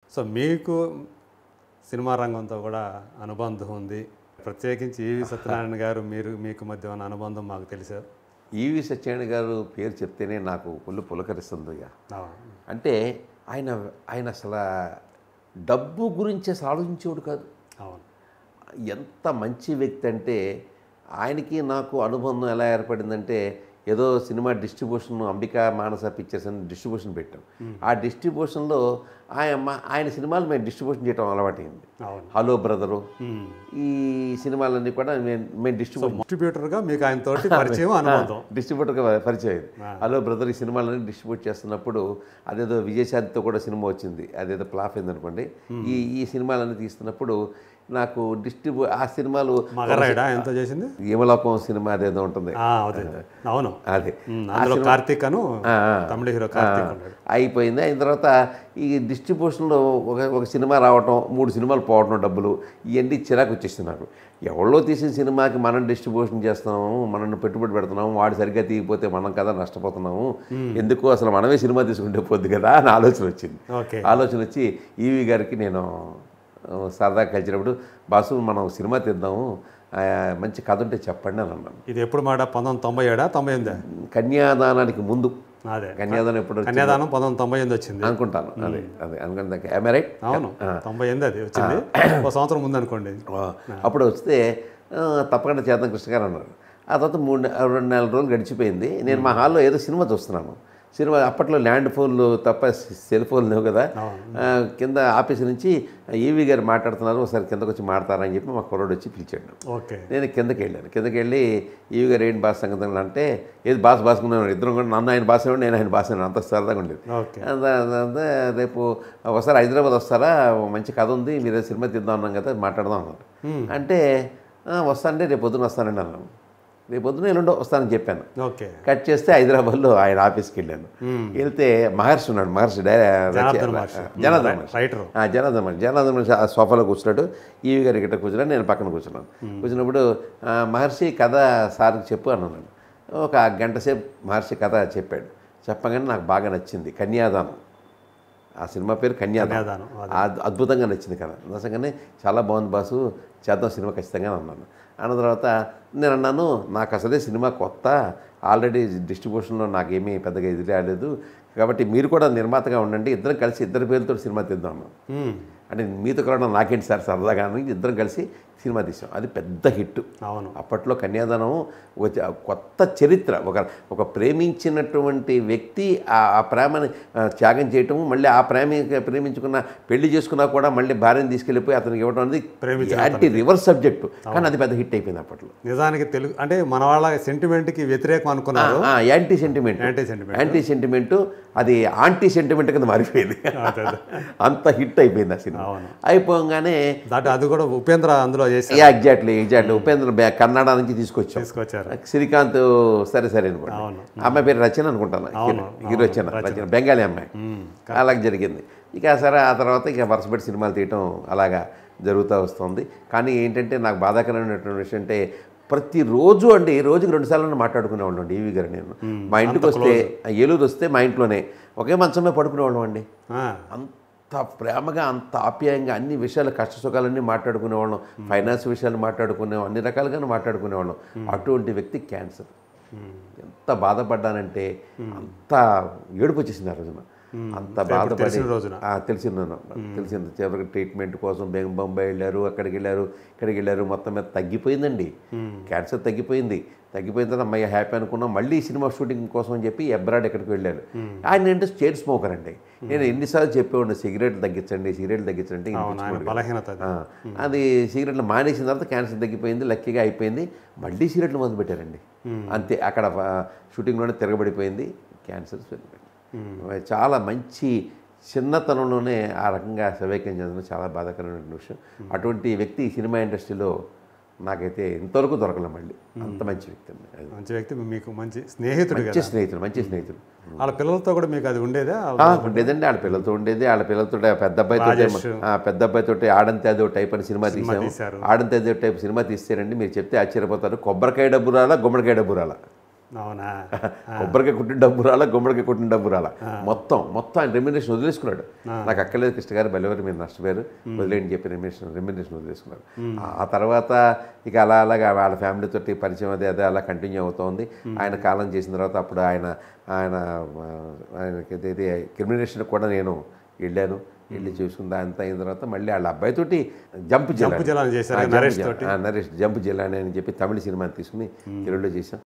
So మీకు cinema రంగంతో కూడా అనుబంధం ఉంది ప్రత్యేకించి ఈవి సత్యనారాయణ గారు మీరు మీకు మధ్య ఉన్న అనుబంధం మాకు తెలిసారు ఈవి సత్యనారాయణ గారు పేరు చెప్తేనే నాకు ఒళ్ళు పులకరిస్తుంది ఇక అవును అంటే ఆయన ఆయన అసలు డబ్బు గురించి అసలు ఆలోచించేవాడు కాదు అవును ఎంత మంచి వ్యక్తి అంటే ఆయనకి నాకు అనుబంధం ఎలా ఏర్పడిందంటే ఏదో cinema distribution Ambika Manasa pictures అని డిస్ట్రిబ్యూషన్ పెట్టాం ఆ డిస్ట్రిబ్యూషన్లో ఆయన మా- ఆయన సినిమాలు మేము డిస్ట్రిబ్యూషన్ చేయడం అలవాటైంది అవును హలో బ్రదరు మ్మ్. ఈ సినిమాలన్నీ కూడా మేము మేము డిస్ట్రిబ్యూట్ డిస్ట్రిబ్యూటర్గా మీకు ఆయన తోటి పరిచయం అనుబంధం డిస్ట్రిబ్యూటర్గా పరిచయం అయింది హలో బ్రదర్ ఈ సినిమాలని డిస్ట్రిబ్యూట్ చేస్తున్నప్పుడు అదేదో విజయశాంతితో కూడా సినిమా వచ్చింది అదేదో ఫ్లాప్ అయింది అనుకోండి ఈ ఈ సినిమాలన్నీ తీస్తున్నప్పుడు నాకు డిస్ట్రిబ్యూ ఆ సినిమాలు మగరాయుడా ఎంత చేసింది యమలోకం సినిమా అదేదో ఉంటుంది ఆ, అదే అవును అదే మ్మ్. అందులో కార్తీక్ అను తమిళ హీరో కార్తీక్ ఉన్నాడు అయిపోయింది అయిన తర్వాత ఈ డిస్ట్రిబ్యూషన్లో ఒక ఒక సినిమా రావటం మూడు సినిమాలు పోవటం డబ్బులు ఇవన్నీ చిరాకు వచ్చేసింది నాకు ఎవరో తీసిన సినిమాకి మనం డిస్ట్రిబ్యూషన్ చేస్తున్నాము మనం పెట్టుబడి పెడుతున్నాము వాడు సరిగ్గా తీయకపోతే మనం కదా నష్టపోతున్నాము ఎందుకు అసలు మనమే సినిమా తీసుకుంటే పోద్ది కదా అని ఆలోచన వచ్చింది ఓకే ఆలోచన వచ్చి ఈవి గారికి నేను ఆ, సరదాగా కలిసినప్పుడు బాసు మనం సినిమా తీద్దాము ఆ, మంచి కథ ఉంటే చెప్పండి అని అన్నాను ఇది ఎప్పుడు మాట పంతొమ్మిది తొంభై ఏడా తొంభై ఎనిమిది కన్యాదానానికి ముందు అదే కన్యాదానం ఎప్పుడు వచ్చింది? కన్యాదానం పంతొమ్మిది తొంభై ఎనిమిది వచ్చింది అనుకుంటాను అదే అదే అనుకుంటా ఎమ్ రైట్ అవును తొంభై ఎనిమిది అది వచ్చింది ఒక సంవత్సరం ముందు అనుకోండి అప్పుడు వస్తే ఆ, తప్పకుండా చేద్దాం కృష్ణ గారు అన్నారు ఆ తర్వాత మూడు నె- రెండు నెలల రోజులు గడిచిపోయింది నేను మా హాల్లో ఏదో సినిమా చూస్తున్నాను సినిమా అప్పట్లో ల్యాండ్ ఫోన్లు తప్ప సెల్ ఫోన్లు లేవు కదా ఆ, కింద ఆఫీస్ నుంచి ఈవీ గారు మాట్లాడుతున్నారు ఒకసారి కిందకు వచ్చి మాట్లాడతారని చెప్పి మా కుర్రోడు వచ్చి పిలిచాడు ఓకే నేను కిందకి వెళ్ళాను కిందకి వెళ్ళి ఈవి గారు ఏంటి బాస్ సంగతి అంటే ఏది బాస్ బాసుకున్నాను ఇద్దరం కూడా నన్ను ఆయన బాస్ నేను ఆయన బాస్ అంత సరదాగా ఉండేది ఓకే అంత- అంత- అంత రేపు ఒకసారి హైదరాబాద్ వస్తారా ఓ మంచి కథ ఉంది మీరు సినిమా తీద్దాం అన్నాం కదా మాట్లాడదాం అన్నారు అంటే "ఆ, వస్తానంటే రేపు పొద్దున వస్తానండి అన్నాను రేపు పొద్దున ఎల్లుండో వస్తానని చెప్పాను ఓకే కట్ చేస్తే హైదరాబాద్లో ఆయన ఆఫీస్కి వెళ్ళాను వెళ్తే మహర్షి ఉన్నాడు మహర్షి జనార్దన్ మహర్షి. జనార్దన్ మహర్షి రైటరు ఆ, జనార్దన్ మహర్షి జనార్దన్ మహర్షి ఆ సోఫాలో కూర్చున్నాడు ఈవి గారి గిట్ట కూర్చున్నాడు నేను పక్కన కూర్చున్నాను కూర్చున్నప్పుడు ఆ, మహర్షి కథ సార్కి చెప్పు అన్నాను ఒక గంట సేపు మహర్షి కథ చెప్పాడు చెప్పగానే నాకు బాగా నచ్చింది కన్యాదానం ఆ సినిమా పేరు కన్యాదానం కన్యాదానం, అద్- అద్భుతంగా నచ్చింది కదా నిజంగానే చాలా బాగుంది బాసు చేద్దాం సినిమా ఖచ్చితంగా అన్నాను అన్న తర్వాత నేను అన్నాను నాకు అసలే సినిమా కొత్త ఆల్రెడీ డిస్ట్రిబ్యూషన్లో నాకేమీ పెద్దగా ఇది రాలేదు కాబట్టి మీరు కూడా నిర్మాతగా ఉండండి ఇద్దరం కలిసి ఇద్దరు పేర్లతో సినిమా తీద్దాం అన్నాను మ్మ్. అంటే మీతో కలవడం నాకేంటి సార్ సరదాగా అని ఇద్దరం కలిసి సినిమా తీసాం అది పెద్ద హిట్ అవును అప్పట్లో కన్యాదానం ఒక కొత్త చరిత్ర ఒక ఒక ప్రేమించినటువంటి వ్యక్తి ఆ ఆ ప్రేమని ఆ, త్యాగం చేయటము మళ్ళీ ఆ ప్రేమి ప్రేమించుకున్న పెళ్లి చేసుకున్నా కూడా మళ్ళీ భార్యను తీసుకెళ్ళిపోయి అతనికి ఇవ్వడం అనేది ప్రేమించిన యాంటీ రివర్స్ సబ్జెక్టు కానీ అది పెద్ద హిట్ అయిపోయింది అప్పట్లో నిజానికి తెలుగు అంటే మన వాళ్ళ సెంటిమెంట్కి వ్యతిరేకం అనుకున్నారు ఆ, anti sentiment anti sentiment anti sentiment అది ఆంటీ సెంటిమెంట్ కింద మారిపోయింది అదే, అదే. అంత హిట్ అయిపోయింది ఆ సినిమా అవును. అయిపోగానే దాంట్ అది కూడా ఉపేంద్ర అందులో చేసి ఎగ్జాక్ట్లీ ఎగ్జాక్ట్లీ ఉపేంద్ర బ్యా- కన్నడ నుంచి తీసుకొచ్చాం తీసుకొచ్చారు శ్రీకాంత్ సరే సరే అనుకోండి అవును. అమ్మాయి పేరు రచన అనుకుంటాను అవును, హీరో రచన రచన బెంగాలీ అమ్మాయి మ్మ్. అలాగే జరిగింది ఇక సరే ఆ తర్వాత ఇక వరుసపెట్టి సినిమాలు తీయటం అలాగా జరుగుతూ వస్తుంది కానీ ఏంటంటే నాకు బాధాకరమైనటువంటి విషయం అంటే ప్రతిరోజు అండి రోజుకి రెండు సార్లు మాట్లాడుకునేవాళ్ళం అండి ఈవి గారు నేను మా ఇంటికి వస్తే ఏలూరు వస్తే మా ఇంట్లోనే ఒకే మంచమే పడుకునేవాళ్ళం అండి ఆ, అంత ప్రేమగా అంత ఆప్యాయంగా అన్ని విషయాలు కష్ట సుఖాలన్నీ మాట్లాడుకునేవాళ్ళం ఫైనాన్స్ విషయాలు మాట్లాడుకునేవాళ్ళం అన్ని రకాలుగానే మాట్లాడుకునేవాళ్ళం అటువంటి వ్యక్తి క్యాన్సర్ ఎంత బాధపడ్డానంటే అంత ఏడుపు వచ్చేసింది ఆ రోజున అంత బాధపడి తెలిసిన రోజున. ఆ, తెలిసింది తెలిసింది చివరికి ట్రీట్మెంట్ కోసం బెంగ బొంబాయి వెళ్ళారు అక్కడికి వెళ్ళారు ఇక్కడికి వెళ్ళారు మొత్తం మీద తగ్గిపోయిందండి క్యాన్సర్ తగ్గిపోయింది తగ్గిపోయిన తర్వాత అమ్మాయి హ్యాపీ అనుకున్నాం మళ్ళీ సినిమా షూటింగ్ కోసం అని చెప్పి ఎబ్రాడ్ ఎక్కడికి వెళ్ళారు ఆయన ఏంటంటే స్టేట్ స్మోకర్ అండి నేను ఎన్నిసార్లు చెప్పేవాడిని సిగరెట్లు తగ్గించండి సిగరెట్లు తగ్గించండి అవును ఆయన బలహీనత అది. ఆ, అది సిగరెట్లు మానేసిన తర్వాత క్యాన్సర్ తగ్గిపోయింది లక్కీగా అయిపోయింది మళ్ళీ సిగరెట్లు మొదలు పెట్టారండి అంతే అక్కడ ఆ, షూటింగ్లోనే తిరగబడిపోయింది క్యాన్సర్ చాలా మంచి చిన్నతనంలోనే ఆ రకంగా సవేక్యం చెందడం చాలా బాధాకరమైన విషయం అటువంటి వ్యక్తి ఈ సినిమా ఇండస్ట్రీలో నాకైతే ఇంతవరకు దొరకలే మళ్ళీ అంత మంచి వ్యక్తి అండి అది. మంచి వ్యక్తి మీకు మంచి స్నేహితుడు కదా మంచి స్నేహితుడు మంచి స్నేహితుడు వాళ్ళ పిల్లలతో కూడా మీకు అది ఉండేదా ఆ, ఉండేదండి వాళ్ళ పిల్లలతో ఉండేది వాళ్ళ పిల్లలతో పెద్ద అబ్బాయితో రాజేష్. పెద్ద అబ్బాయితో ఆడంతే అదో టైప్ అని సినిమా తీసాము తీశారు. ఆడంతే అదో టైప్ సినిమా తీస్తారండి మీరు చెప్తే ఆశ్చర్యపోతారు కొబ్బరికాయ డబ్బు రాలా గుమ్మడికాయ డబ్బు రాలా అవునా కొబ్బరికాయ కుట్టిన డబ్బు రాలా గుమ్మడికాయ కుట్టిన డబ్బు రాలా మొత్తం మొత్తం ఆయన రెమ్యునేషన్ వదిలేసుకున్నాడు నాకు అక్కర్లేదు కృష్ణ గారు బలివారు మీరు నష్టపోయారు వదిలేండి చెప్పి రెమ్యునేషన్ రెమ్యునేషన్ వదిలేసుకున్నారు ఆ తర్వాత ఇక అలా అలాగా వాళ్ళ ఫ్యామిలీ తోటి పరిచయం అదే అదే అలా కంటిన్యూ అవుతోంది ఆయన కాలం చేసిన తర్వాత అప్పుడు ఆయన ఆయన ఆ, ఆయనకి ఇది క్రిమినేషన్ కూడా నేను వెళ్ళాను వెళ్ళి చూసుకుందా అంత అయిన తర్వాత మళ్ళీ వాళ్ళ అబ్బాయితోటి జంప్ జంప్ జిల్లాని చేశారు, ఆ, జంప్ నరేష్ జిల్లా. తోటి. ఆ, నరేష్ జంప్ జిల్లాని అని చెప్పి తమిళ సినిమాని తీసుకుని తెలుగులో చేశాం